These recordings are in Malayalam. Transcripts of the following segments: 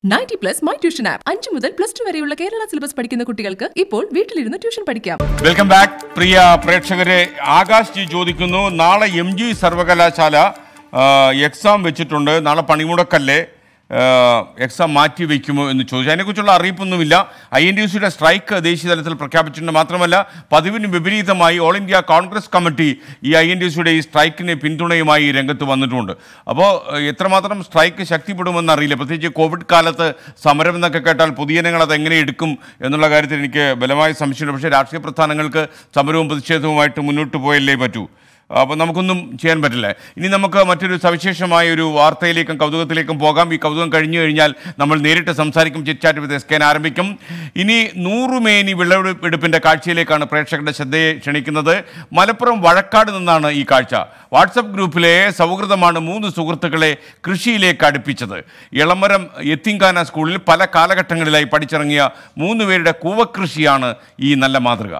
Ninety plus my tuition app അഞ്ചു മുതൽ പ്ലസ് ടു വരെയുള്ള കേരള സിലബസ് പഠിക്കുന്ന കുട്ടികൾക്ക് ഇപ്പോൾ വീട്ടിലിരുന്ന് ട്യൂഷൻ പഠിക്കാം വെൽക്കം ബാക്ക് പ്രിയ പ്രേക്ഷകരെ ആകാശ് ജി ചോദിക്കുന്നു നാളെ എം ജി സർവകലാശാല ആ, എക്സാം വെച്ചിട്ടുണ്ട് നാളെ പണിമുടക്കല്ലേ ആ, എക്സാം മാറ്റി വയ്ക്കുമോ എന്ന് ചോദിച്ചു അതിനെക്കുറിച്ചുള്ള അറിയിപ്പൊന്നുമില്ല ഐ എൻ ഡി സിയുടെ സ്ട്രൈക്ക് ദേശീയ തലത്തിൽ പ്രഖ്യാപിച്ചിട്ടുണ്ട് മാത്രമല്ല പതിവിന് വിപരീതമായി ഓൾ ഇന്ത്യ കോൺഗ്രസ് കമ്മിറ്റി ഈ ഐ എൻ ഡി സിയുടെ ഈ സ്ട്രൈക്കിന് പിന്തുണയുമായി രംഗത്ത് വന്നിട്ടുണ്ട് അപ്പോൾ എത്രമാത്രം സ്ട്രൈക്ക് ശക്തിപ്പെടുമെന്ന് അറിയില്ല പ്രത്യേകിച്ച് കോവിഡ് കാലത്ത് സമരം എന്നൊക്കെ കേട്ടാൽ പൊതുജനങ്ങൾ അത് എങ്ങനെ എടുക്കും എന്നുള്ള കാര്യത്തിൽ എനിക്ക് ബലമായ സംശയമുണ്ട് പക്ഷേ രാഷ്ട്രീയ പ്രസ്ഥാനങ്ങൾക്ക് സമരവും പ്രതിഷേധവുമായിട്ട് മുന്നോട്ട് പോയല്ലേ പറ്റൂ അപ്പോൾ നമുക്കൊന്നും ചെയ്യാൻ പറ്റില്ല ഇനി നമുക്ക് മറ്റൊരു സവിശേഷമായ ഒരു വാർത്തയിലേക്കും കൗതുകത്തിലേക്കും പോകാം ഈ കൗതുകം കഴിഞ്ഞു കഴിഞ്ഞാൽ നമ്മൾ നേരിട്ട് സംസാരിക്കും ചിറ്റാറ്റ് വിത്ത് എസ് കെൻ ആരംഭിക്കും ഇനി നൂറുമേനി വിളവെടുപ്പിൻ്റെ കാഴ്ചയിലേക്കാണ് പ്രേക്ഷകരുടെ ശ്രദ്ധയെ ക്ഷണിക്കുന്നത് മലപ്പുറം വഴക്കാട് നിന്നാണ് ഈ കാഴ്ച വാട്സപ്പ് ഗ്രൂപ്പിലെ സൗഹൃദമാണ് മൂന്ന് സുഹൃത്തുക്കളെ കൃഷിയിലേക്ക് അടുപ്പിച്ചത് ഇളമരം എത്തിങ്കാന സ്കൂളിൽ പല കാലഘട്ടങ്ങളിലായി പഠിച്ചിറങ്ങിയ മൂന്ന് പേരുടെ കൂവക്കൃഷിയാണ് ഈ നല്ല മാതൃക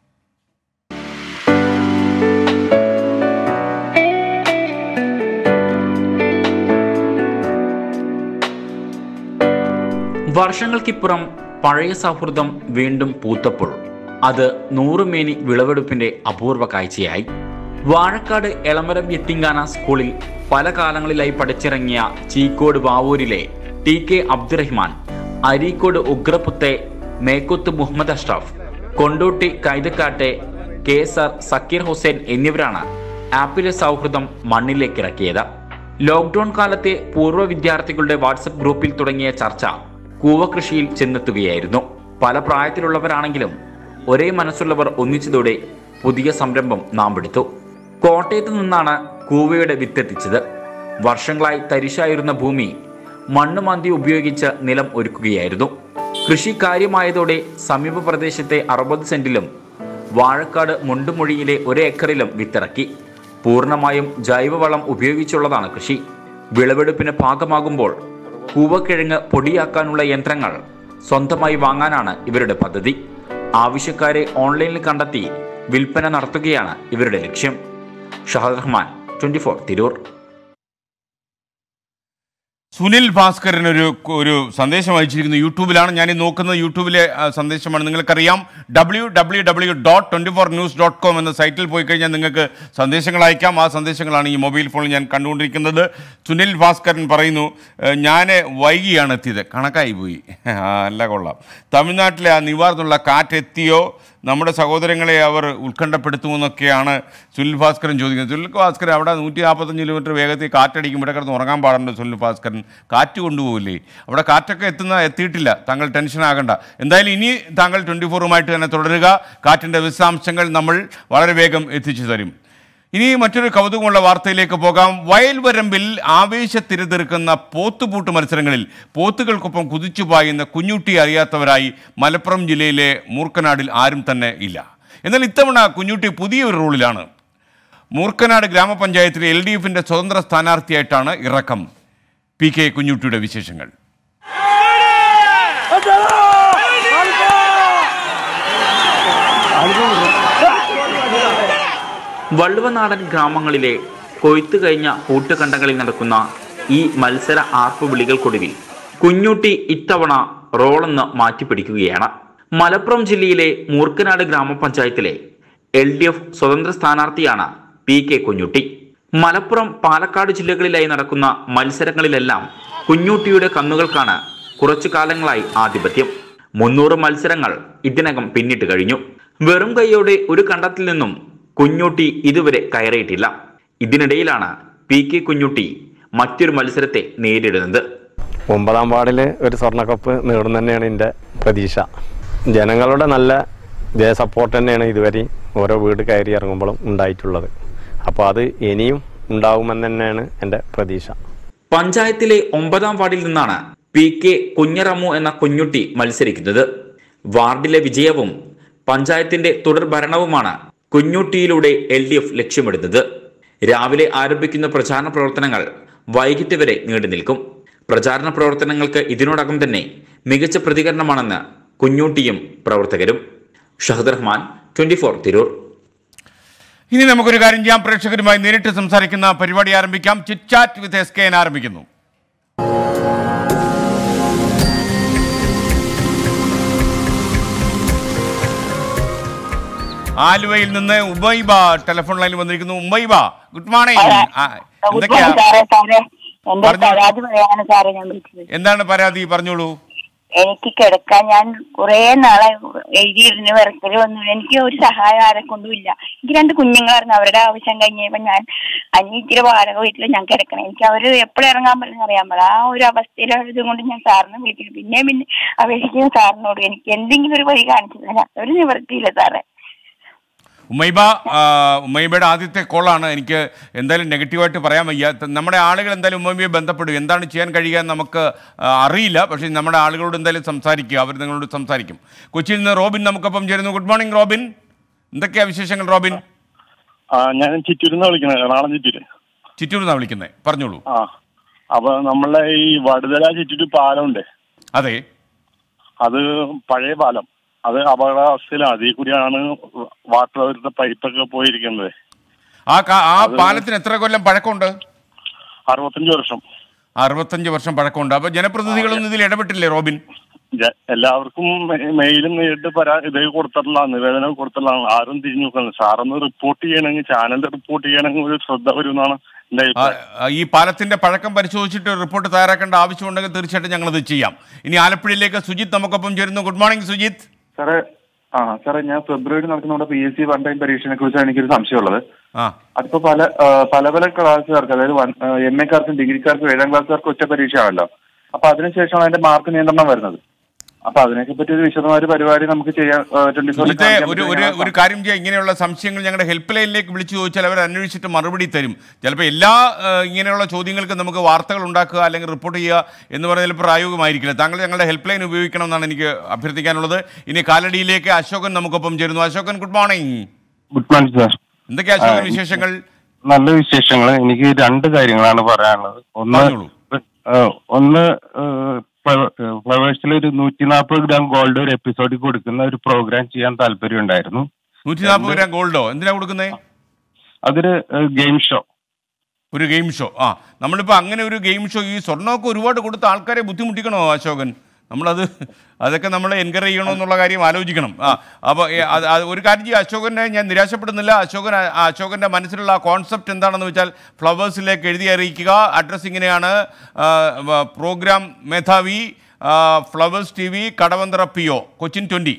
വർഷങ്ങൾക്കിപ്പുറം പഴയ സൗഹൃദം വീണ്ടും പൂത്തപ്പോൾ അത് നൂറുമേനി വിളവെടുപ്പിന്റെ അപൂർവ കാഴ്ചയായി വാഴക്കാട് എളമരം യത്തിങ്കാന സ്കൂളിൽ പല കാലങ്ങളിലായി പഠിച്ചിറങ്ങിയ ചീക്കോട് വാവൂരിലെ ടി കെ അബ്ദുറഹ്മാൻ അരീക്കോട് ഉഗ്രപുത്തെ മേക്കുത്ത് മുഹമ്മദ് അഷ്റഫ് കൊണ്ടോട്ടി കൈതക്കാട്ടെ K S R Zakir Hussain എന്നിവരാണ് ആപ്പിലെ സൗഹൃദം മണ്ണിലേക്കിറക്കിയത് ലോക്ക്ഡൌൺ കാലത്തെ പൂർവ്വ വിദ്യാർത്ഥികളുടെ വാട്സപ്പ് ഗ്രൂപ്പിൽ തുടങ്ങിയ ചർച്ച കൂവകൃഷിയിൽ ചെന്നെത്തുകയായിരുന്നു പല പ്രായത്തിലുള്ളവരാണെങ്കിലും ഒരേ മനസ്സുള്ളവർ ഒന്നിച്ചതോടെ പുതിയ സംരംഭം നാം എടുത്തു കോട്ടയത്ത് നിന്നാണ് കൂവയുടെ വിത്തെത്തിച്ചത് വർഷങ്ങളായി തരിശായിരുന്ന ഭൂമി മണ്ണ് മാന്തി ഉപയോഗിച്ച് നിലം ഒരുക്കുകയായിരുന്നു കൃഷി കാര്യമായതോടെ സമീപ പ്രദേശത്തെ അറുപത് സെന്റിലും വാഴക്കാട് മുണ്ടുമൊഴിയിലെ ഒരു ഏക്കറിലും വിത്തിറക്കി പൂർണ്ണമായും ജൈവവളം ഉപയോഗിച്ചുള്ളതാണ് കൃഷി വിളവെടുപ്പിന് പാകമാകുമ്പോൾ കൂവക്കിഴങ്ങ് പൊടിയാക്കാനുള്ള യന്ത്രങ്ങൾ സ്വന്തമായി വാങ്ങാനാണ് ഇവരുടെ പദ്ധതി ആവശ്യക്കാരെ ഓൺലൈനിൽ കണ്ടെത്തി വിൽപ്പന നടത്തുകയാണ് ഇവരുടെ ലക്ഷ്യം ഷഹദ് റഹ്മാൻ ട്വന്റി ഫോർ തിരൂർ സുനിൽ ഭാസ്കരൻ ഒരു ഒരു സന്ദേശം അയച്ചിരിക്കുന്നു യൂട്യൂബിലാണ് ഞാൻ ഈ നോക്കുന്നത് യൂട്യൂബിലെ ആ, സന്ദേശമാണ് നിങ്ങൾക്കറിയാം W W W dot twenty four news dot com എന്ന സൈറ്റിൽ പോയി കഴിഞ്ഞാൽ നിങ്ങൾക്ക് സന്ദേശങ്ങൾ അയക്കാം ആ സന്ദേശങ്ങളാണ് ഈ മൊബൈൽ ഫോണിൽ ഞാൻ കണ്ടുകൊണ്ടിരിക്കുന്നത് സുനിൽ ഭാസ്കരൻ പറയുന്നു ഞാൻ വൈകിയാണ് എത്തിയത് കണക്കായി പോയി ആ, അല്ല കൊള്ളാം തമിഴ്നാട്ടിലെ ആ നിവാർന്നുള്ള കാറ്റെത്തിയോ നമ്മുടെ സഹോദരങ്ങളെ അവർ ഉത്കണ്ഠപ്പെടുത്തുമെന്നൊക്കെയാണ് സുനിൽ ഭാസ്കരൻ ചോദിക്കുന്നത് സുനിൽ ഭാസ്കരൻ അവിടെ നൂറ്റി നാൽപ്പത്തഞ്ച് കിലോമീറ്റർ വേഗത്തിൽ കാറ്റടിക്കും ഇവിടെ കിടന്ന് ഉറങ്ങാൻ പാടുണ്ട് സുനിൽ ഭാസ്കരൻ കാറ്റ് കൊണ്ടുപോകില്ലേ അവിടെ കാറ്റൊക്കെ എത്തുന്ന എത്തിയിട്ടില്ല താങ്കൾ ടെൻഷൻ ആകണ്ട എന്തായാലും ഇനി താങ്കൾ ട്വൻറ്റി ഫോറുമായിട്ട് തന്നെ തുടരുക കാറ്റിൻ്റെ വിശദാംശങ്ങൾ നമ്മൾ വളരെ വേഗം എത്തിച്ചു തരും ഇനി മറ്റൊരു കൗതുകമുള്ള വാർത്തയിലേക്ക് പോകാം വയൽവരമ്പിൽ ആവേശത്തിരുതീർക്കുന്ന പോത്തുപൂട്ട് മത്സരങ്ങളിൽ പോത്തുകൾക്കൊപ്പം കുതിച്ചു പായുന്ന കുഞ്ഞുട്ടി അറിയാത്തവരായി മലപ്പുറം ജില്ലയിലെ മൂർക്കനാടിൽ ആരും തന്നെ ഇല്ല എന്നാൽ ഇത്തവണ കുഞ്ഞുട്ടി പുതിയൊരു റോളിലാണ് മൂർക്കനാട് ഗ്രാമപഞ്ചായത്തിലെ എൽ ഡി എഫിൻ്റെ സ്വതന്ത്ര സ്ഥാനാർത്ഥിയായിട്ടാണ് ഇറക്കം പി കെ കുഞ്ഞുട്ടിയുടെ വിശേഷങ്ങൾ വള്ളുവനാടൻ ഗ്രാമങ്ങളിലെ കൊയ്ത്തു കഴിഞ്ഞ കൂട്ടുകണ്ടങ്ങളിൽ നടക്കുന്ന ഈ മത്സര ആർപ്പ് വിളികൾക്കൊടുവിൽ കുഞ്ഞൂട്ടി ഇത്തവണ റോളെന്ന് മാറ്റിപ്പിടിക്കുകയാണ് മലപ്പുറം ജില്ലയിലെ മൂർക്കനാട് ഗ്രാമപഞ്ചായത്തിലെ എൽ ഡി എഫ് സ്വതന്ത്ര സ്ഥാനാർത്ഥിയാണ് പി കെ കുഞ്ഞുട്ടി മലപ്പുറം പാലക്കാട് ജില്ലകളിലായി നടക്കുന്ന മത്സരങ്ങളിലെല്ലാം കുഞ്ഞൂട്ടിയുടെ കന്നുകൾക്കാണ് കുറച്ചു കാലങ്ങളായി ആധിപത്യം മുന്നൂറ് മത്സരങ്ങൾ ഇതിനകം പിന്നിട്ട് കഴിഞ്ഞു വെറും കൈയോടെ ഒരു കണ്ടത്തിൽ നിന്നും കുഞ്ഞൂട്ടി ഇതുവരെ കയറിയിട്ടില്ല ഇതിനിടയിലാണ് പി കെ കുഞ്ഞുട്ടി മറ്റൊരു മത്സരത്തെ നേരിടുന്നത് ഒമ്പതാം വാർഡിൽ ഒരു സ്വർണ്ണക്കപ്പ് നേടും തന്നെയാണ് എൻ്റെ പ്രതീക്ഷ ജനങ്ങളുടെ നല്ല ജയ സപ്പോർട്ട് തന്നെയാണ് ഇതുവരെ ഓരോ വീട് കയറി ഇറങ്ങുമ്പോഴും ഉണ്ടായിട്ടുള്ളത് അപ്പോൾ അത് ഇനിയും ഉണ്ടാവുമെന്ന് തന്നെയാണ് എൻ്റെ പ്രതീക്ഷ പഞ്ചായത്തിലെ ഒമ്പതാം വാർഡിൽ നിന്നാണ് പി കെ കുഞ്ഞറമ്മു എന്ന കുഞ്ഞുട്ടി മത്സരിക്കുന്നത് വാർഡിലെ വിജയവും പഞ്ചായത്തിന്റെ തുടർ ഭരണവുമാണ് കുഞ്ഞുട്ടിയിലൂടെ എൽ ഡി എഫ് ലക്ഷ്യമിടുന്നത് രാവിലെ ആരംഭിക്കുന്ന പ്രചാരണ പ്രവർത്തനങ്ങൾ വൈകിട്ട് വരെ നീണ്ടു നിൽക്കും പ്രചാരണ പ്രവർത്തനങ്ങൾക്ക് ഇതിനോടകം തന്നെ മികച്ച പ്രതികരണമാണെന്ന് കുഞ്ഞൂട്ടിയും പ്രവർത്തകരും ഷഹദ് റഹ്മാൻ ട്വന്റി ഫോർ തിരൂർ ഇനി നമുക്കൊരു കാര്യം ചെയ്യാം പ്രേക്ഷകരുമായി നേരിട്ട് സംസാരിക്കുന്ന പരിപാടി ആരംഭിക്കാം chit chat with S K N ആരംഭിക്കുന്നു ആലുവയിൽ നിന്ന് ഉമൈബ ടെലിഫോൺ ലൈനിൽ വന്നിരിക്കുന്നു ഉമൈബ ഗുഡ് മോർണിംഗ് ആ, എന്തൊക്കെയാ ഗുഡ് മോർണിംഗ് സാറേ സാറേ എന്റെ പറഞ്ഞോ. പരാതി പറയാനാണ് സാറേ ഞാൻ വിളിച്ചത് എന്താണ് പരാതി പറഞ്ഞോളൂ എനിക്ക് കിടക്കാൻ ഞാൻ കുറെ നാളെ എഴുതിയിരുന്നു വിറക്കല് വന്നു എനിക്ക് ഒരു സഹായം ആരെ കൊണ്ടും ഇല്ല എനിക്ക് രണ്ട് കുഞ്ഞുങ്ങളായിരുന്നു അവരുടെ ആവശ്യം കഴിഞ്ഞപ്പോ ഞാൻ അഞ്ഞിച്ചിരി വാടക വീട്ടിൽ ഞാൻ കിടക്കണം എനിക്ക് അവര് എപ്പോഴും ഇറങ്ങാൻ പറ്റുന്ന അറിയാൻ പാടില്ല ആ ഒരു അവസ്ഥയിലായത് കൊണ്ട് ഞാൻ സാറിനെ വിളിക്കുന്നു പിന്നെ പിന്നെ അപേക്ഷിക്കുന്ന സാറിനോട് എനിക്ക് എന്തെങ്കിലും ഒരു വഴി കാണിച്ചു തരാം ഒരു നിവൃത്തിയില്ല സാറേ ഉമൈബ ആ, ഉമൈബയുടെ ആദ്യത്തെ കോളാണ് എനിക്ക് എന്തായാലും നെഗറ്റീവായിട്ട് പറയാൻ വയ്യ ത- നമ്മുടെ ആളുകൾ എന്തായാലും ഉമൈബയെ ബന്ധപ്പെടും എന്താണ് ചെയ്യാൻ കഴിയുക എന്ന് നമുക്ക് ആ, അറിയില്ല പക്ഷേ നമ്മുടെ ആളുകളോട് എന്തായാലും സംസാരിക്കുക അവർ നിങ്ങളോട് സംസാരിക്കും കൊച്ചിയിൽ നിന്ന് റോബിൻ നമുക്കൊപ്പം ചേരുന്നു ഗുഡ് മോർണിംഗ് റോബിൻ എന്തൊക്കെയാ വിശേഷങ്ങൾ റോബിൻ ആ ഞാൻ ചിറ്റൂരിന്ന് വിളിക്കണേ എറണാകുളം ചിറ്റൂര് ചിറ്റൂർ നിന്നാണ് വിളിക്കുന്നത് പറഞ്ഞോളൂ ആ അപ്പൊ നമ്മളെ ഈ വടുതല ചിറ്റൂര് പാലമുണ്ട് അതെ അത് പഴയ പാലം അത് അപകടാവസ്ഥയിലാണ് അതിൽ കൂടിയാണ് വാട്ടർ അവരുടെ പൈപ്പൊക്കെ പോയിരിക്കുന്നത് ആ കാ- ആ പാലത്തിന് എത്ര കൊല്ലം പഴക്കമുണ്ട് അറുപത്തഞ്ച് വർഷം അറുപത്തഞ്ച് വർഷം പഴക്കമുണ്ട് അപ്പൊ ജനപ്രതിനിധികളൊന്നും ഇതിൽ ഇടപെട്ടില്ലേ റോബിൻ ജ- എല്ലാവർക്കും മെ- മെയിലും നേരിട്ട് പരാ ഇത് കൊടുത്തിട്ടുള്ള നിവേദനം കൊടുത്തിട്ടുള്ള ആരും തിരിഞ്ഞു നോക്കുന്നത് സാറൊന്ന് റിപ്പോർട്ട് ചെയ്യണമെങ്കിൽ ചാനലിൽ റിപ്പോർട്ട് ചെയ്യണമെങ്കിൽ ഒരു ശ്രദ്ധ വരുമെന്നാണ് എന്റെ ആ, അഭിപ്രായം ആ, ഈ പാലത്തിന്റെ പഴക്കം പരിശോധിച്ചിട്ട് റിപ്പോർട്ട് തയ്യാറാക്കേണ്ട ആവശ്യമുണ്ടെങ്കിൽ തീർച്ചയായിട്ടും ഞങ്ങളത് ചെയ്യാം ഇനി ആലപ്പുഴയിലേക്ക് സുജിത്ത് നമുക്കൊപ്പം ചേരുന്നു ഗുഡ് മോർണിംഗ് സുജിത്ത് സാറേ ആ സാറേ ഞാൻ ഫെബ്രുവരി നടക്കുന്ന നമ്മുടെ P S C one time പരീക്ഷയെ കുറിച്ചാണ് എനിക്കൊരു സംശയമുള്ളത് ആ അതിപ്പോ പല ആ, പല പല ക്ലാസ്സുകാർക്ക് അതായത് വൺ എം എക്കാർക്കും ഡിഗ്രിക്കാർക്കും ഏഴാം ക്ലാസ്സുകാർക്കും ഒറ്റ പരീക്ഷയാണല്ലോ അപ്പൊ അതിനുശേഷമാണ് അതിന്റെ മാർക്ക് നിയന്ത്രണം വരുന്നത് അപ്പൊ അതിനെയൊക്കെ പറ്റി ഒരു വിശദമായ ഒരു പരിപാടി നമുക്ക് ചെയ്യാൻ ട്വന്റി സുജിത്തെ ഒരു ഒരു ഒരു കാര്യം ചെയ്യാം ഇങ്ങനെയുള്ള സംശയങ്ങൾ ഞങ്ങളുടെ ഹെൽപ്പ് ലൈനിലേക്ക് വിളിച്ചു ചോദിച്ചാൽ അവർ അന്വേഷിച്ചിട്ട് മറുപടി തരും ചിലപ്പോൾ എല്ലാ ആ, ഇങ്ങനെയുള്ള ചോദ്യങ്ങൾക്ക് നമുക്ക് വാർത്തകൾ ഉണ്ടാക്കുക അല്ലെങ്കിൽ റിപ്പോർട്ട് ചെയ്യുക എന്ന് പറഞ്ഞാൽ ചിലപ്പോൾ പ്രായോഗികമായിരിക്കില്ല താങ്കൾ ഞങ്ങളുടെ ഹെൽപ്പ് ലൈൻ ഉപയോഗിക്കണം എന്നാണ് എനിക്ക് അഭ്യർത്ഥിക്കാനുള്ളത് ഇനി കാലടിയിലേക്ക് അശോകൻ നമുക്കൊപ്പം ചേരുന്നു Ashokan good morning good morning sir എന്തൊക്കെയാ അശോകൻ വിശേഷങ്ങൾ നല്ല വിശേഷങ്ങൾ എനിക്ക് രണ്ട് കാര്യങ്ങളാണ് പറയാനുള്ളത് ഒന്ന് പറഞ്ഞോളൂ. ഏഹ്, ഒന്ന് ഫ്ലവേഴ്സിൽ ഒരു നൂറ്റി നാൽപ്പത് ഗ്രാം ഗോൾഡ് ഒരു എപ്പിസോഡിൽ കൊടുക്കുന്ന ഒരു പ്രോഗ്രാം ചെയ്യാൻ താല്പര്യം ഉണ്ടായിരുന്നു നൂറ്റി നാൽപ്പത് ഗ്രാം ഗോൾഡോ എന്തിനാ കൊടുക്കുന്നത് അതൊരു ഗെയിം ഷോ ഒരു ഗെയിം ഷോ ആ നമ്മളിപ്പോൾ അങ്ങനെ ഒരു ഗെയിം ഷോ ഈ സ്വർണ്ണമൊക്കെ ഒരുപാട് കൊടുത്ത ആൾക്കാരെ ബുദ്ധിമുട്ടിക്കണോ അശോകൻ നമ്മളത് അതൊക്കെ നമ്മൾ എൻകറേജ് ചെയ്യണമെന്നുള്ള കാര്യം ആലോചിക്കണം ആ അപ്പോൾ അത് അത് ഒരു കാര്യം ചെയ്യും അശോകനെ ഞാൻ നിരാശപ്പെടുന്നില്ല അശോകൻ ആ അശോകൻ്റെ മനസ്സിലുള്ള ആ കോൺസെപ്റ്റ് എന്താണെന്ന് വെച്ചാൽ ഫ്ലവേഴ്സിലേക്ക് എഴുതി അറിയിക്കുക അഡ്രസ്സ് ഇങ്ങനെയാണ് ആ, വ- പ്രോഗ്രാം മേധാവി ആ, Flowers T V Kadavanthra P O Cochin twenty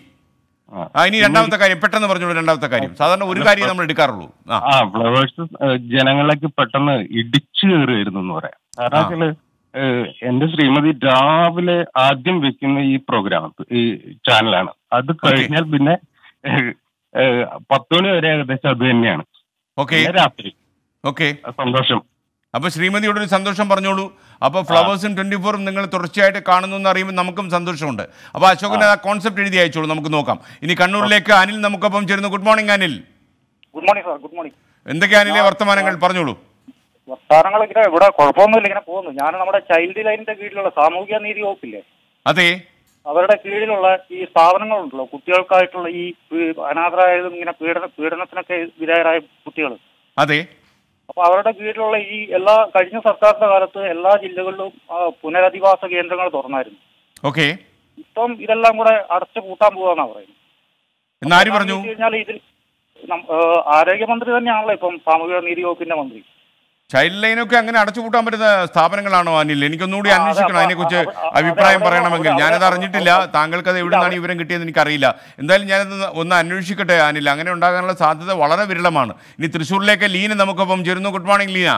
ആ ഇനി രണ്ടാമത്തെ കാര്യം പെട്ടെന്ന് പറഞ്ഞോളൂ രണ്ടാമത്തെ കാര്യം സാധാരണ ഒരു കാര്യം നമ്മൾ എടുക്കാറുള്ളൂ ആ ആ ഫ്ലവേഴ്സ് ജനങ്ങളിലേക്ക് പെട്ടെന്ന് ഇടിച്ചു കയറുമായിരുന്നു എന്ന് പറയാം കാരണം ആ. വെച്ചാല് ഏഹ്, എന്റെ ശ്രീമതി രാവിലെ ആദ്യം വെക്കുന്ന ഈ പ്രോഗ്രാം ഈ ചാനലാണ് അത് കഴിഞ്ഞാൽ പിന്നെ ഏഹ്, ഏഹ്, പത്ത് മണി വരെ ഏകദേശം അത് തന്നെയാണ് ഓക്കെ പിന്നെ രാത്രി ഓക്കെ സന്തോഷം അപ്പൊ ശ്രീമതിയോട് ഒരു സന്തോഷം പറഞ്ഞോളൂ അപ്പൊ ഫ്ലവേഴ്സും ട്വന്റി ഫോറും നിങ്ങൾ തുടർച്ചയായിട്ട് കാണുന്നു എന്ന് അറിയുമ്പോൾ നമുക്കും സന്തോഷമുണ്ട് അപ്പൊ അശോകൻ ആ കോൺസെപ്റ്റ് എഴുതി അയച്ചോളൂ നമുക്ക് നോക്കാം ഇനി കണ്ണൂരിലേക്ക് അനിൽ നമുക്കൊപ്പം ചേരുന്നു good morning Anil good morning sir good morning എന്തൊക്കെയാ അനിലെ വർത്തമാനങ്ങൾ പറഞ്ഞോളൂ വർത്താനങ്ങൾ ഇങ്ങനെ ഇവിടെ കുഴപ്പമൊന്നുമില്ല ഇങ്ങനെ പോകുന്നു ഞാൻ നമ്മുടെ ചൈൽഡ് ലൈനിന്റെ കീഴിലുള്ള സാമൂഹിക നീതി വകുപ്പില്ലേ അതെ അവരുടെ കീഴിലുള്ള ഈ സ്ഥാപനങ്ങളുണ്ടല്ലോ കുട്ടികൾക്കായിട്ടുള്ള ഈ പീ- അനാഥരായതും ഇങ്ങനെ പീഡന പീഡനത്തിനൊക്കെ വിധേയരായ കുട്ടികൾ അതെ അപ്പൊ അവരുടെ കീഴിലുള്ള ഈ എല്ലാ കഴിഞ്ഞ സർക്കാരിന്റെ കാലത്ത് എല്ലാ ജില്ലകളിലും ആ, പുനരധിവാസ കേന്ദ്രങ്ങൾ തുറന്നായിരുന്നു ഓക്കെ ഇപ്പം ഇതെല്ലാം കൂടെ അടച്ചു പൂട്ടാൻ പോവാന്നാ പറയുന്നത് എന്നാര് പറഞ്ഞു എന്ന് വെച്ച് കഴിഞ്ഞാൽ ഇതിൽ നം- ആ, ആരോഗ്യമന്ത്രി തന്നെയാണല്ലോ ഇപ്പം സാമൂഹിക നീതി വകുപ്പിന്റെ മന്ത്രി ചൈൽഡ് ലൈനൊക്കെ അങ്ങനെ അടച്ചുപൂട്ടാൻ പറ്റുന്ന സ്ഥാപനങ്ങളാണോ അനിൽ എനിക്കൊന്നുകൂടി ആ, അതെ, അന്വേഷിക്കണം അപ്പൊ അതിനെക്കുറിച്ച് അവ- അവ- അഭിപ്രായം അവിടെ- പറയണമെങ്കിൽ അവിടെ- ഞാനത് അവിടെ- അറിഞ്ഞിട്ടില്ല താങ്കൾക്ക് അത് എവിടെ നിന്നാണ് വിവരം കിട്ടിയെന്ന് എനിക്കറിയില്ല എന്തായാലും ഞാനത് ഒന്ന് അന്വേഷിക്കട്ടെ അനിൽ അങ്ങനെ ഉണ്ടാകാനുള്ള സാധ്യത വളരെ വിരളമാണ് ഇനി തൃശ്ശൂരിലേക്ക് ലീന നമുക്കൊപ്പം ചേരുന്നു good morning Leena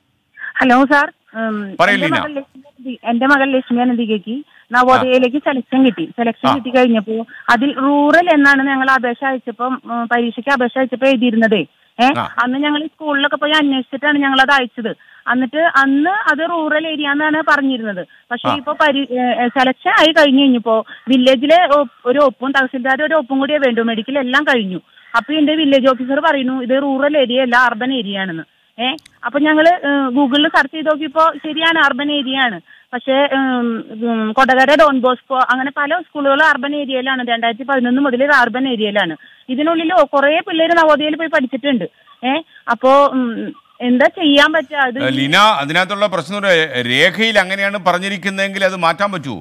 hello sir ഉം, പറയൂ, എന്റെ ലീന. മകൾ ലക്ഷ്മി- എന്റെ മകൾ ലക്ഷ്മി അനന്തികയ്ക്ക് നവോദയയിലേക്ക് സെലക്ഷൻ കിട്ടി സെലക്ഷൻ ആ. കിട്ടി കഴിഞ്ഞപ്പോ അതിൽ റൂറൽ എന്നാണ് ഞങ്ങൾ അപേക്ഷ അയച്ചപ്പം ഉം, പരീക്ഷയ്ക്ക് അപേക്ഷ അയച്ചപ്പോ എഴുതിയിരുന്നതേ ഏഹ് ആ. അന്ന് ഞങ്ങൾ സ്കൂളിലൊക്കെ പോയി അന്വേഷിച്ചിട്ടാണ് ഞങ്ങൾ അത് അയച്ചത് എന്നിട്ട് അന്ന് അത് റൂറൽ ഏരിയ എന്നാണ് പറഞ്ഞിരുന്നത് പക്ഷെ ആ. ഇപ്പൊ പരി സെലക്ഷൻ ആയി കഴിഞ്ഞു കഴിഞ്ഞപ്പോ വില്ലേജിലെ ഒ- ഒരു ഒപ്പും തഹസിൽദാരുടെ ഒരു ഒപ്പും കൂടിയേ വേണ്ടു മെഡിക്കൽ എല്ലാം കഴിഞ്ഞു അപ്പൊ എന്റെ വില്ലേജ് ഓഫീസർ പറയുന്നു ഇത് റൂറൽ ഏരിയ അല്ല അർബൻ ഏരിയ ആണെന്ന് ഏ അപ്പൊ ഞങ്ങള് ഗൂഗിളിൽ സെർച്ച് ചെയ്ത് നോക്കിയപ്പോ ശരിയാണ് അർബൻ ഏരിയ ആണ് പക്ഷേ ഉം, ഉം, കൊടകര ഡോൺ ബോസ്കോ അങ്ങനെ പല സ്കൂളുകളും അർബൻ ഏരിയയിലാണ് രണ്ടായിരത്തി പതിനൊന്ന് മുതൽ ഇത് അർബൻ ഏരിയയിലാണ് ഇതിനുള്ളിൽ കുറെ പിള്ളേര് നവോദയയിൽ പോയി പഠിച്ചിട്ടുണ്ട് ഏ അപ്പോ ഉം, എന്താ ചെയ്യാൻ പറ്റുക അത് ഏഹ് ലീന അതിനകത്തുള്ള പ്രശ്നം ഒരു രേഖയിൽ അങ്ങനെയാണ് പറഞ്ഞിരിക്കുന്നതെങ്കിൽ അത് മാറ്റാൻ പറ്റുമോ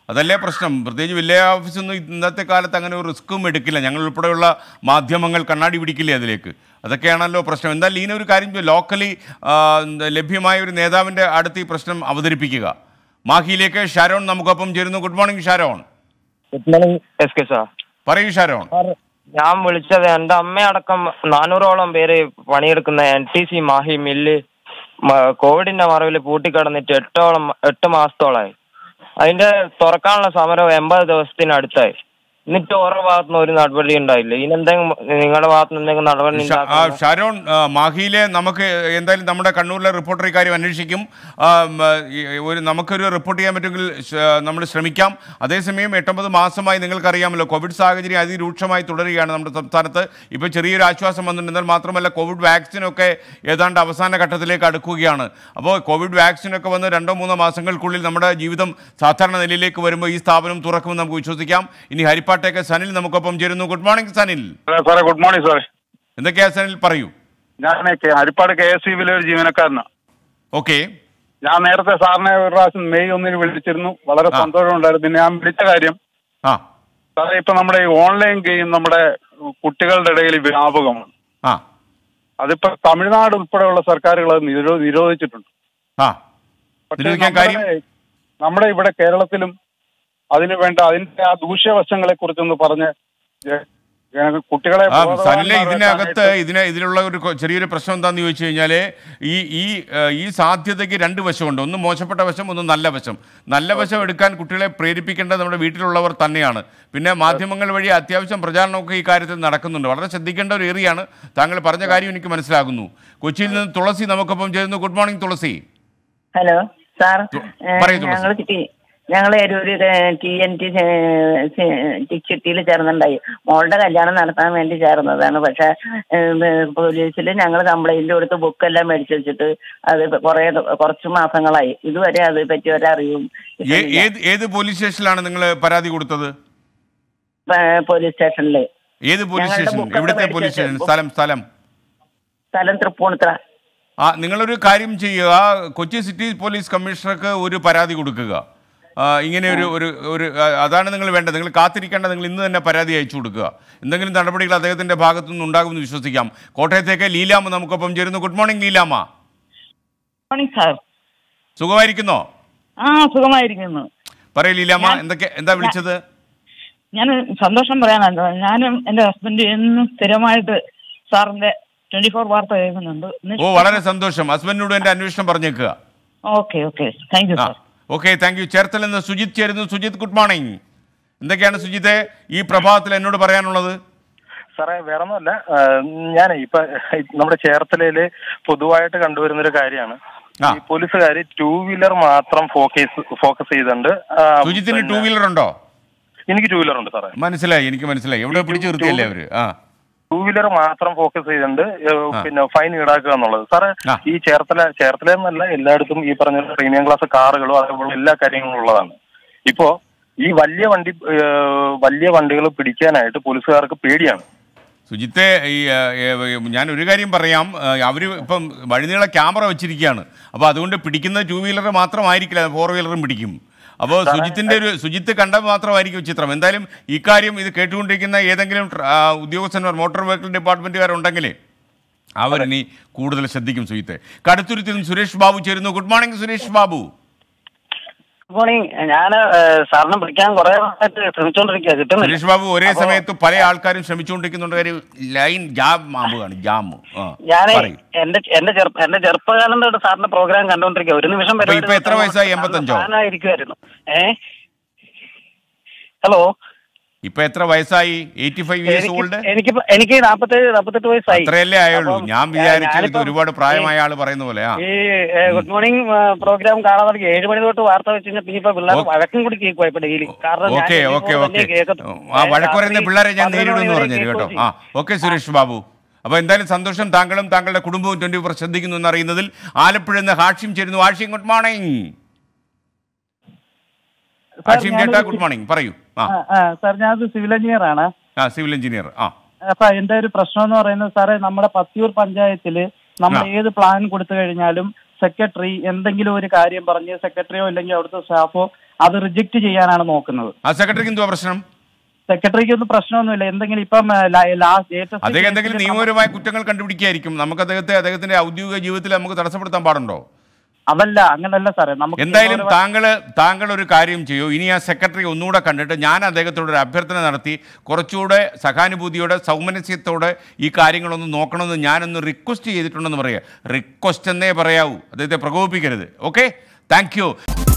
അതല്ലേ പ്രശ്നം പ്രത്യേകിച്ച് വില്ലേജ് ഓഫീസൊന്നും ഇന്നത്തെ കാലത്ത് അങ്ങനെ ഒരു റിസ്ക്കും എടുക്കില്ല ഞങ്ങൾ ഉൾപ്പെടെയുള്ള മാധ്യമങ്ങൾ കണ്ണാടി പിടിക്കില്ലേ അതിലേക്ക് അതൊക്കെയാണല്ലോ പ്രശ്നം എന്തായാലും ലീന ഒരു കാര്യം ചെയ്യ്. ലോക്കലി ആ, എന്താ, ലഭ്യമായ ഒരു നേതാവിൻ്റെ അടുത്ത് ഈ പ്രശ്നം അവതരിപ്പിക്കുക മാഹിയിലേക്ക് ഷാരോൺ നമുക്കൊപ്പം ചേരുന്നു good morning Sharon good morning S K sir പറയൂ ഷാരോൺ ഞാൻ വിളിച്ചത് എന്റെ അമ്മയടക്കം നാനൂറോളം പേര് പണിയെടുക്കുന്ന N T C Mahi mill മ- കോവിഡിന്റെ മറവിൽ പൂട്ടിക്കിടന്നിട്ട് എട്ടോളം എട്ട് മാസത്തോളായി അതിന്റെ തുറക്കാനുള്ള സമരം എൺപത് ദിവസത്തിനടുത്തായി എന്നിട്ട് ഓരോ ഭാഗത്തുനിന്ന് ഒരു നടപടി ഉണ്ടായില്ല ഇതിനെന്തെങ്കിലും നിങ്ങളുടെ ഭാഗത്തുനിന്ന് എന്തെങ്കിലും നടപടി ഷാ- ആ, ഉണ്ടാക്കണം ഷാരോൺ ആ, മാഹിയിലെ നമുക്ക് എന്തായാലും നമ്മുടെ കണ്ണൂരിലെ റിപ്പോർട്ടർ ഇക്കാര്യം അന്വേഷിക്കും ആ, ഉം, ആ, ഈ ഒരു നമുക്കൊരു റിപ്പോർട്ട് ചെയ്യാൻ പറ്റുമെങ്കിൽ നമ്മൾ ശ്രമിക്കാം അതേസമയം എട്ടൊമ്പത് മാസമായി നിങ്ങൾക്കറിയാമല്ലോ കോവിഡ് സാഹചര്യം അതിരൂക്ഷമായി തുടരുകയാണ് നമ്മുടെ സംസ്ഥാനത്ത് ഇപ്പോൾ ചെറിയൊരു ആശ്വാസം വന്നിട്ടുണ്ട് എന്നാൽ മാത്രമല്ല കോവിഡ് വാക്സിനൊക്കെ ഏതാണ്ട് അവസാന ഘട്ടത്തിലേക്ക് അടുക്കുകയാണ് അപ്പോൾ കോവിഡ് വാക്സിനൊക്കെ വന്ന് രണ്ടോ മൂന്നോ മാസങ്ങൾക്കുള്ളിൽ നമ്മുടെ ജീവിതം സാധാരണ നിലയിലേക്ക് വരുമ്പോൾ ഈ സ്ഥാപനം തുറക്കുമെന്ന് നമുക്ക് വിശ്വസിക്കാം ഇനി ഹരിപ്പാട്ടേക്ക് സനിൽ നമുക്കൊപ്പം ചേരുന്നു ഗുഡ് മോർണിംഗ് സനിൽ സാറേ ഗുഡ് മോർണിംഗ് സാറേ എന്തൊക്കെയാ സനിൽ പറയൂ ഞാൻ കെ- ഹരിപ്പാട് കെ എസ് സിബിലെ ഒരു ജീവനക്കാരനാണ് ഓക്കെ ഞാൻ നേരത്തെ സാറിനെ ഒരു പ്രാവശ്യം മെയ് ഒന്നിന് വിളിച്ചിരുന്നു വളരെ സന്തോഷമുണ്ടായിരുന്നു പിന്നെ ഞാൻ വിളിച്ച കാര്യം ആ സാറേ ഇപ്പൊ നമ്മുടെ ഈ ഓൺലൈൻ ഗെയിം നമ്മുടെ കുട്ടികളുടെ ഇടയിൽ വ്യാപകമാണ് ആ അതിപ്പോ തമിഴ്നാട് ഉൾപ്പെടെയുള്ള സർക്കാരുകൾ അത് നിരോ- നിരോധിച്ചിട്ടുണ്ട് ആ പക്ഷേ നിരോധിക്കാൻ നമ്മുടെ- നമ്മുടെ ഇവിടെ കേരളത്തിലും അതിന് വേണ്ട അതിന്റെ ആ ദൂഷ്യവശങ്ങളെ കുറിച്ചൊന്ന് പറഞ്ഞ് ജ- ജന- കുട്ടികളെ ആ സനിലെ ഇതിനകത്ത് ബോധവാന്മാരാക്കാനായിട്ട് ഇതിന് ഇതിലുള്ള ഒരു കൊ- ചെറിയൊരു പ്രശ്നം എന്താണെന്ന് ചോദിച്ചു കഴിഞ്ഞാൽ ഈ ഈ ഏഹ്, ഈ സാധ്യതയ്ക്ക് രണ്ട് വശമുണ്ട് ഒന്ന് മോശപ്പെട്ട വശം ഒന്ന് നല്ല വശം നല്ല വശം എടുക്കാൻ കുട്ടികളെ പ്രേരിപ്പിക്കേണ്ടത് നമ്മുടെ വീട്ടിലുള്ളവർ തന്നെയാണ് പിന്നെ മാധ്യമങ്ങൾ വഴി അത്യാവശ്യം പ്രചാരണമൊക്കെ ഈ കാര്യത്തിൽ നടക്കുന്നുണ്ട് വളരെ ശ്രദ്ധിക്കേണ്ട ഒരു ഏറിയാണ് താങ്കൾ പറഞ്ഞ കാര്യം എനിക്ക് മനസ്സിലാകുന്നു കൊച്ചിയിൽ നിന്ന് തുളസി നമുക്കൊപ്പം ചേരുന്നു good morning Thulasi hello sir പറയൂ തുളസി. ഞങ്ങൾ ഞങ്ങൾ ഒരു ടി എൻ ടി ചിട്ടിയിൽ ചേർന്നുണ്ടായി മോളുടെ കല്യാണം നടത്താൻ വേണ്ടി ചേർന്നതാണ് പക്ഷെ പോലീസിൽ ഞങ്ങൾ കംപ്ലൈന്റ് കൊടുത്ത് ബുക്കെല്ലാം മേടിച്ചു വെച്ചിട്ട് അത് കുറെ കുറച്ച് മാസങ്ങളായി ഇതുവരെ അത് പറ്റി ഒരറിവും ഏ- ഏത് ഏത് പോലീസ് സ്റ്റേഷനിലാണ് നിങ്ങൾ പരാതി കൊടുത്തത് പോലീസ് സ്റ്റേഷനിൽ ഏത് പോലീസ് ഞങ്ങളുടെ സ്റ്റേഷൻ ബുക്കൊക്കെ എവിടുത്തെ മേടിച്ച് പോലീസ് സ്റ്റേഷൻ വെച്ച് സ്ഥലം സ്ഥലം സ്ഥലം തൃപ്പൂണിത്തറ ആ നിങ്ങളൊരു കാര്യം ചെയ്യുക കൊച്ചി സിറ്റി പോലീസ് കമ്മീഷണർക്ക് ഒരു പരാതി കൊടുക്കുക ആ, ഇങ്ങനെ ഒരു ഒരു ഒരു ആ, അതാണ് നിങ്ങൾ വേണ്ടത് നിങ്ങൾ കാത്തിരിക്കേണ്ട നിങ്ങൾ ഇന്ന് തന്നെ പരാതി അയച്ചു കൊടുക്കുക എന്തെങ്കിലും നടപടികൾ അദ്ദേഹത്തിന്റെ ഭാഗത്തു നിന്ന് ഉണ്ടാകുമെന്ന് വിശ്വസിക്കാം കോട്ടയത്തേക്ക് ലീലാമ്മ നമുക്കൊപ്പം ചേരുന്നു good morning Leelamma morning sir സുഖമായിരിക്കുന്നോ ആ സുഖമായിരിക്കുന്നു പറയൂ ലീലാമ്മ എന്തൊക്കെ എന്താ വിളിച്ചത് ഞാൻ സന്തോഷം പറയാനല്ല ഞാനും എന്റെ ഹസ്ബൻഡ് എന്നും സ്ഥിരമായിട്ട് സാറിന്റെ ട്വന്റി ഫോർ വാർത്ത കേൾക്കുന്നുണ്ട് ഓ വളരെ സന്തോഷം ഹസ്ബൻഡിനോട് എന്റെ അന്വേഷണം പറഞ്ഞേക്കുക ഓക്കെ ഓക്കെ താങ്ക് യു ആ ഓക്കെ താങ്ക് യു ചേർത്തൽ നിന്ന് സുജിത് ചേരുന്നു സുജിത് ഗുഡ് മോർണിംഗ് എന്തൊക്കെയാണ് സുജിത്തെ ഈ പ്രഭാതത്തിൽ എന്നോട് പറയാനുള്ളത് സാറേ വേറെ ഒന്നുമല്ല ഞാൻ ഇപ്പൊ നമ്മുടെ ചേർത്തലയില് പൊതുവായിട്ട് കണ്ടുവരുന്ന ഒരു കാര്യമാണ് ഈ പോലീസുകാർ ടൂ വീലർ മാത്രം ഫോക്കസ് ഫോക്കസ് ചെയ്തുകൊണ്ട് ആ, സുജിത്തിന് പിന്നെ- ടൂ വീലർ ഉണ്ടോ എനിക്ക് ടൂ വീലർ ഉണ്ട് സാറേ മനസ്സിലായി എനിക്ക് മനസ്സിലായി എവിടെ പിടിച്ചു നിർത്തിയല്ലേ അവര് ആ ടൂ വീലർ മാത്രം ഫോക്കസ് ചെയ്തുകൊണ്ട് ഏഹ്, ആ. പിന്നെ ഫൈൻ ഈടാക്കുക എന്നുള്ളത് സാറേ ഈ ചേർത്തല ചേർത്തല എന്നല്ല എല്ലായിടത്തും ഈ പറഞ്ഞ പ്രീമിയം ക്ലാസ് കാറുകളും അതേപോലെ എല്ലാ കാര്യങ്ങളും ഉള്ളതാണ് ഇപ്പോ ഈ വലിയ വണ്ടി ഏഹ്, വലിയ വണ്ടികൾ പിടിക്കാനായിട്ട് പോലീസുകാർക്ക് പേടിയാണ് സുജിത്തെ ഈ ആ, ഏ, ഞാൻ ഒരു കാര്യം പറയാം അവർ ഇപ്പം വഴിനീള ക്യാമറ വെച്ചിരിക്കുകയാണ് അപ്പോൾ അതുകൊണ്ട് പിടിക്കുന്ന ടൂ വീലർ മാത്രമായിരിക്കില്ല ഫോർ വീലറും പിടിക്കും അപ്പോൾ സുജിത്തിന്റെ ഒരു സുജിത്ത് കണ്ട മാത്രമായിരിക്കും ചിത്രം എന്തായാലും ഇക്കാര്യം ഇത് കേട്ടുകൊണ്ടിരിക്കുന്ന ഏതെങ്കിലും ട്ര- ആ, ഉദ്യോഗസ്ഥന്മാർ മോട്ടോർ വെഹിക്കിൾ ഡിപ്പാർട്ട്മെന്റുകാരുണ്ടെങ്കിൽ അവരിനി കൂടുതൽ ശ്രദ്ധിക്കും സുജിത്തെ കടുത്തുരുത്തിൽ നിന്ന് സുരേഷ് ബാബു ചേരുന്നു good morning Suresh Babu good morning ഞാൻ സാറിനെ വിളിക്കാൻ കുറെ നാളായിട്ട് ശ്രമിച്ചോണ്ടിരിക്കുക കിട്ടുന്നില്ല സുരേഷ് ബാബു ഒരേ സമയത്ത് പല ആൾക്കാരും ശ്രമിച്ചുകൊണ്ടിരിക്കുന്നുണ്ട് കാര്യം ലൈൻ ജാം മാമ്പുകയാണ് ജാം ആ ഞാൻ പറയൂ. എന്റെ എന്റെ ചെറുപ്പ എന്റെ ചെറുപ്പകാലം തൊട്ട് സാറിന്റെ പ്രോഗ്രാം കണ്ടോണ്ടിരിക്കുക ഒരു നിമിഷം അപ്പൊ ഇപ്പൊ എത്ര വയസ്സായി എൺപത്തഞ്ചോ ഫാനായിരിക്കുമായിരുന്നു ഏ ഹലോ ഇപ്പൊ എത്ര വയസ്സായി എയ്റ്റി ഫൈവ് ഇയേഴ്സ് ഓൾഡ് എനിക്ക് എനിക്ക് നാപ്പത്തേഴ് നാപ്പത്തെട്ട് വയസ്സായി അത്രയല്ലേ ആയുള്ളൂ അപ്പം, ഞാൻ ഏ, വിചാരിച്ചത് ഇത് ഞാനിപ്പം ഒരുപാട് പ്രായമായ ആള് പറയുന്ന പോലെ ആ ഈ ഏ, ഗുഡ് മോർണിംഗ് ആ, പ്രോഗ്രാം കാണാൻ തുടങ്ങി ഏഴ് മണി തൊട്ട് വാർത്ത വെച്ച് കഴിഞ്ഞാൽ പിന്നെ ഇപ്പൊ പിള്ളേർ വഴക്കും കൂടി കേൾക്കുവാ ഇപ്പൊ ഡെയിലി കാരണം ഞാൻ ഓക്കെ TV ഓക്കെ പോലെ ഓക്കെ തന്നെ കേൾക്കത്തു. ആ ഏ, വഴക്ക് പറയുന്ന രാത്രി പിള്ളേരെ ഞാൻ പന്ത്രണ്ട് നേരിടുമെന്ന് മണി വരെ പറഞ്ഞു കേട്ടോ കേൾക്കുകയും ആ ഓക്കെ സുരേഷ് ബാബു അപ്പൊ എന്തായാലും സന്തോഷം താങ്കളും താങ്കളുടെ കുടുംബവും ട്വന്റി ഫോർ ശ്രദ്ധിക്കുന്നു എന്നറിയുന്നതിൽ ആലപ്പുഴ നിന്ന് ഹാഷിം ചേരുന്നു ഹാഷിം ഗുഡ് മോർണിംഗ് ഹാഷിം ഞാനൊരു ചേട്ടാ ഗുഡ് മോർണിംഗ് പറയൂ ആ സാർ ഞാനത് സിവിൽ എഞ്ചിനീയർ ആണ് ആ സിവിൽ എഞ്ചിനീയർ ആ അപ്പൊ എന്റെ ഒരു പ്രശ്നം എന്ന് പറയുന്നത് സാറേ നമ്മുടെ പത്തിയൂർ പഞ്ചായത്തില് നമ്മൾ ആ. ഏത് പ്ലാൻ കൊടുത്തു കഴിഞ്ഞാലും സെക്രട്ടറി എന്തെങ്കിലും ഒരു കാര്യം പറഞ്ഞ് സെക്രട്ടറിയോ അല്ലെങ്കിൽ അവിടുത്തെ സ്റ്റാഫോ അത് റിജക്ട് ചെയ്യാനാണ് നോക്കുന്നത് ആ സെക്രട്ടറിക്ക് എന്തുവാ പ്രശ്നം സെക്രട്ടറിക്ക് ഒന്നും പ്രശ്നമൊന്നുമില്ല എന്തെങ്കിലും ഇപ്പം ലാസ്റ്റ് അദ്ദേഹം എന്തെങ്കിലും നിയമപരമായ കുറ്റങ്ങൾ കണ്ടുപിടിക്കായിരിക്കും നമുക്ക് അദ്ദേഹത്തെ അദ്ദേഹത്തിന്റെ ഔദ്യോഗിക ജീവിതത്തിൽ നമുക്ക് തടസ്സപ്പെടുത്താൻ പാടുണ്ടോ അതല്ല അങ്ങനല്ല സാറേ നമുക്ക് എന്തായാലും നിയമപരമായ- താങ്കൾ താങ്കൾ ഒരു കാര്യം ചെയ്യൂ ഇനി ആ സെക്രട്ടറി ഒന്നുകൂടെ കണ്ടിട്ട് ഞാൻ അദ്ദേഹത്തോട് ഒരു അഭ്യർത്ഥന നടത്തി കുറച്ചുകൂടെ സഹാനുഭൂതിയോടെ സൗമനസ്യത്തോടെ ഈ കാര്യങ്ങളൊന്ന് നോക്കണമെന്ന് ഞാനൊന്ന് റിക്വസ്റ്റ് ചെയ്തിട്ടുണ്ടെന്ന് പറയുക റിക്വസ്റ്റ് എന്നേ പറയാവൂ അദ്ദേഹത്തെ പ്രകോപിപ്പിക്കരുത് ഓക്കെ താങ്ക് യു